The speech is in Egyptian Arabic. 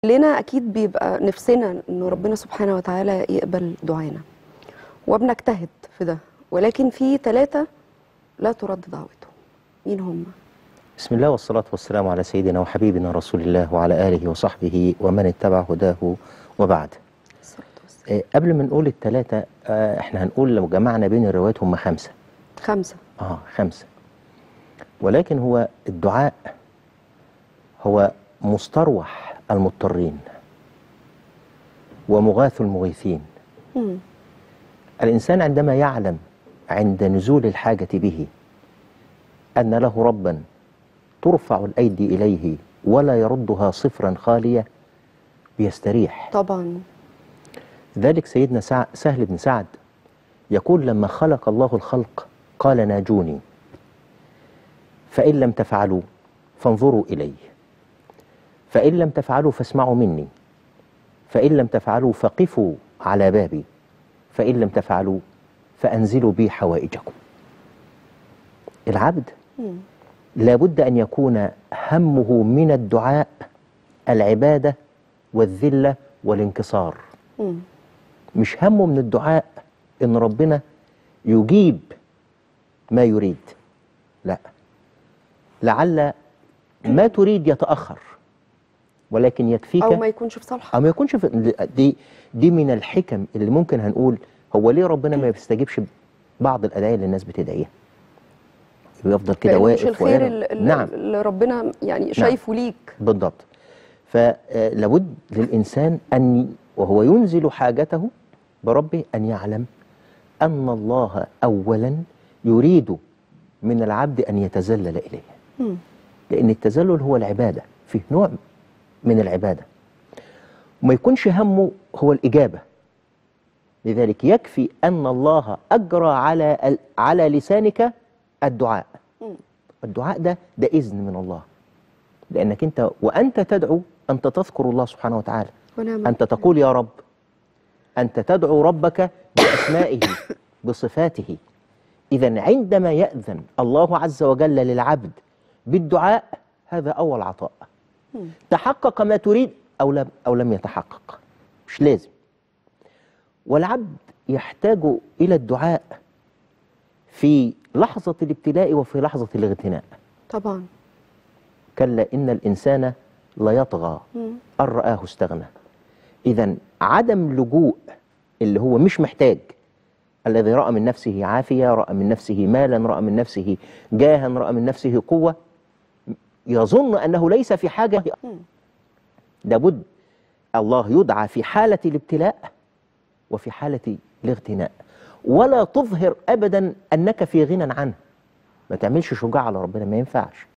كلنا اكيد بيبقى نفسنا ان ربنا سبحانه وتعالى يقبل دعانا وبنجتهد في ده ولكن في ثلاثة لا ترد دعوتهم مين هم؟ بسم الله والصلاة والسلام على سيدنا وحبيبنا رسول الله وعلى آله وصحبه ومن اتبع هداه وبعد الصلاة والسلام. آه، قبل ما نقول الثلاثة آه، احنا هنقول لو جمعنا بين الروايات هم خمسة خمسة اه خمسة ولكن هو الدعاء هو مستروح المضطرين ومغاث المغيثين مم. الإنسان عندما يعلم عند نزول الحاجة به أن له ربا ترفع الأيدي إليه ولا يردها صفرا خالية بيستريح طبعا ذلك سيدنا سع... سهل بن سعد يقول لما خلق الله الخلق قال ناجوني فإن لم تفعلوا فانظروا إلي فإن لم تفعلوا فاسمعوا مني فإن لم تفعلوا فقفوا على بابي فإن لم تفعلوا فأنزلوا بي حوائجكم العبد مم. لابد أن يكون همه من الدعاء العبادة والذلة والانكسار مم. مش همه من الدعاء ان ربنا يجيب ما يريد لا لعل ما تريد يتاخر ولكن يكفيك او ما يكونش في صالحك او ما يكونش في دي دي من الحكم اللي ممكن هنقول هو ليه ربنا ما بيستجيبش بعض الادعيه اللي الناس بتدعيها يفضل كده لأنه مش واقف الخير ويرى. اللي, نعم اللي ربنا يعني شايفه ليك بالضبط فلابد للإنسان أن وهو ينزل حاجته بربه أن يعلم أن الله أولا يريد من العبد أن يتذلل إليه مم. لأن التذلل هو العبادة فيه نوع من العبادة وما يكونش همه هو الإجابة لذلك يكفي أن الله أجرى على ال- على لسانك الدعاء مم. الدعاء ده ده إذن من الله لأنك أنت وأنت تدعو أنت تذكر الله سبحانه وتعالى ونعم أنت تقول يا رب أنت تدعو ربك بأسمائه بصفاته إذا عندما يأذن الله عز وجل للعبد بالدعاء هذا أول عطاء مم. تحقق ما تريد أو لم أو لم يتحقق مش لازم والعبد يحتاج إلى الدعاء في لحظة الابتلاء وفي لحظة الاغتناء طبعا كلا إن الإنسان ليطغى مم. أن رآه استغنى إذا عدم لجوء اللي هو مش محتاج الذي رأى من نفسه عافية رأى من نفسه مالا رأى من نفسه جاها رأى من نفسه قوة يظن أنه ليس في حاجة مم. لابد الله يدعى في حالة الابتلاء وفي حالة الاغتناء ولا تظهر أبدا أنك في غنى عنه ما تعملش شجاع على ربنا ما ينفعش